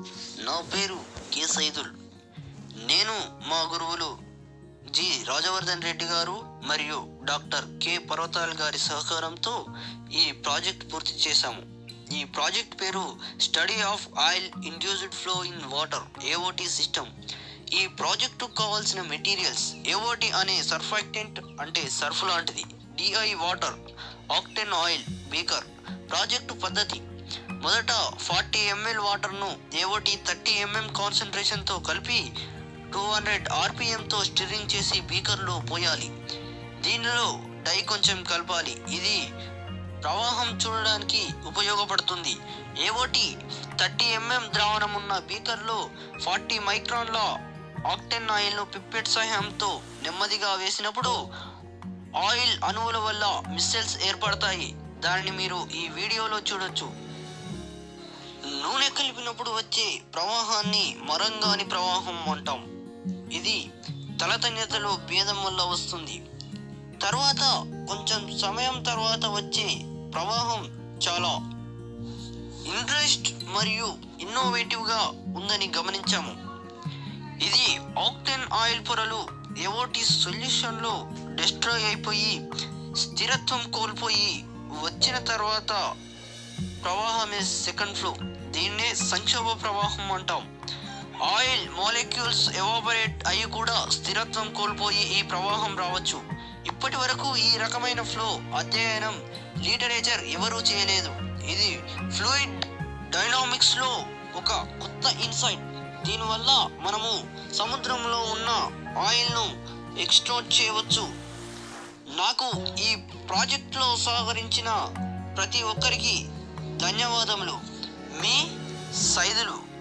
నా పేరు కె సైదుల్ నేను మా గురువులు జి రాజవర్ధన్ రెడ్డి గారు మరియు డాక్టర్ కె పర్వతాల్ గారి సహకారంతో ఈ ప్రాజెక్ట్ పూర్తి చేశాము ఈ ప్రాజెక్ట్ పేరు study of oil induced flow in water AOT system ఈ ప్రాజెక్టుకు కావాల్సిన మెటీరియల్స్ ఏఓటి అనే సర్ఫాక్టెంట్ అంటే సర్ఫ్ లాంటిది DI water octane oil beaker project పద్ధతి మొదట ఫార్టీ ఎంఎల్ వాటర్ను ఏఓటి థర్టీ ఎంఎం కాన్సన్ట్రేషన్తో కలిపి టూ హండ్రెడ్ ఆర్పిఎంతో స్టిరింగ్ చేసి బీకర్లో పోయాలి దీనిలో డై కొంచెం కలపాలి ఇది ప్రవాహం చూడడానికి ఉపయోగపడుతుంది ఏఓటి థర్టీ ఎంఎం ద్రావణం ఉన్న బీకర్లో ఫార్టీ మైక్రాన్ల ఆక్టెన్ ఆయిల్ను పిప్పెట్ సహాయంతో నెమ్మదిగా వేసినప్పుడు ఆయిల్ అణువుల వల్ల మిస్సెల్స్ ఏర్పడతాయి దానిని మీరు ఈ వీడియోలో చూడొచ్చు నూనె కలిపినప్పుడు వచ్చే ప్రవాహాన్ని మరంగాని ప్రవాహం అంటాం ఇది తలతన్యతలో భేదం వల్ల వస్తుంది తర్వాత కొంచెం సమయం తర్వాత వచ్చే ప్రవాహం చాలా ఇంట్రెస్ట్ మరియు ఇన్నోవేటివ్గా ఉందని గమనించాము ఇది ఆక్టెన్ ఆయిల్ పొరలు ఏవోటి సొల్యూషన్లో డిస్ట్రాయ్ అయిపోయి స్థిరత్వం కోల్పోయి వచ్చిన తర్వాత ప్రవాహమే సెకండ్ ఫ్లో దీన్నే సంక్షోభ ప్రవాహం అంటాం ఆయిల్ మాలిక్యూల్స్ ఎవాపరేట్ అయ్యి కూడా స్థిరత్వం కోల్పోయి ఈ ప్రవాహం రావచ్చు ఇప్పటి వరకు ఈ రకమైన ఫ్లో అధ్యయనం లిటరేచర్ ఎవరూ చేయలేదు ఇది ఫ్లూయిడ్ డైనామిక్స్ లో ఒక కొత్త ఇన్సైట్ దీనివల్ల మనము సముద్రంలో ఉన్న ఆయిల్ను ఎక్స్ట్రాక్ట్ చేయవచ్చు నాకు ఈ ప్రాజెక్టులో సహకరించిన ప్రతి ఒక్కరికి ధన్యవాదములు మీ సైదులు